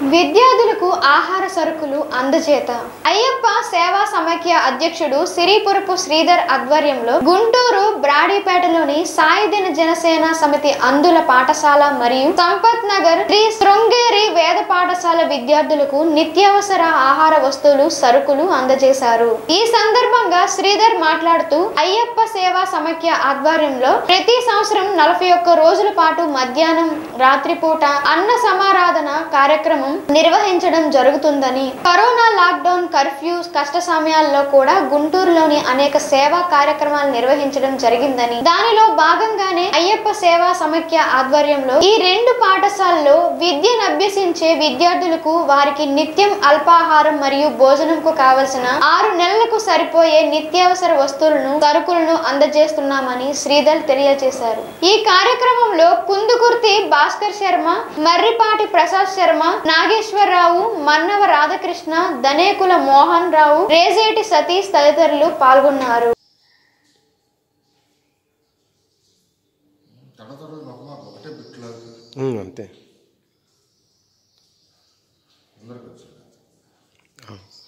విద్యార్థులకు ఆహార సరుకులు అందజేత అయ్యప్ప సేవా సమైక్య అధ్యక్షుడు సిరిపురపు శ్రీధర్ ఆధ్వర్యంలో గుంటూరు బ్రాడీపేటలోని సాయిదిన జనసేన సమితి అందుల పాఠశాల మరియు సంపత్ నగర్ శ్రీ శృంగేరి వేద పాఠశాల విద్యార్థులకు నిత్యావసర ఆహార వస్తువులు సరుకులు అందజేశారు ఈ సందర్భంగా శ్రీధర్ మాట్లాడుతూ అయ్యప్ప సేవా సమైక్య ఆధ్వర్యంలో ప్రతి సంవత్సరం నలభై ఒక్క రోజుల పాటు మధ్యాహ్నం రాత్రిపూట అన్న సమారాధన కార్యక్రమం నిర్వహించడం జరుగుతుందని కరోనా లాక్డౌన్ కర్ఫ్యూ కష్ట సమయాల్లో కూడా గుంటూరులోని అనేక సేవా కార్యక్రమాలు నిర్వహించడం జరిగిందని దానిలో భాగంగానే అయ్యప్ప సేవా సమైక్య ఆధ్వర్యంలో ఈ రెండు పాఠశాలలో విద్యను అభ్యసించే విద్యార్థులకు వారికి నిత్యం అల్పాహారం మరియు భోజనంకు కావలసిన ఆరు నెలలకు సరిపోయే నిత్యావసర వస్తువులను సరుకులను అందజేస్తున్నామని శ్రీధర్ తెలియజేశారు ఈ కార్యక్రమంలో కుందుకుర్తి భాస్కర్ శర్మ మర్రిపాటి ప్రసాద్ శర్మ నాగేశ్వరరావు మన్నవ రాధాకృష్ణ దనేకుల మోహన్ రావు రేజేటి సతీష్ తదితరులు పాల్గొన్నారు తర్వాత రోజు మాకు మాకు ఒకటే బిట్లాగా ఉమ్, అంతే అందరికి వచ్చింది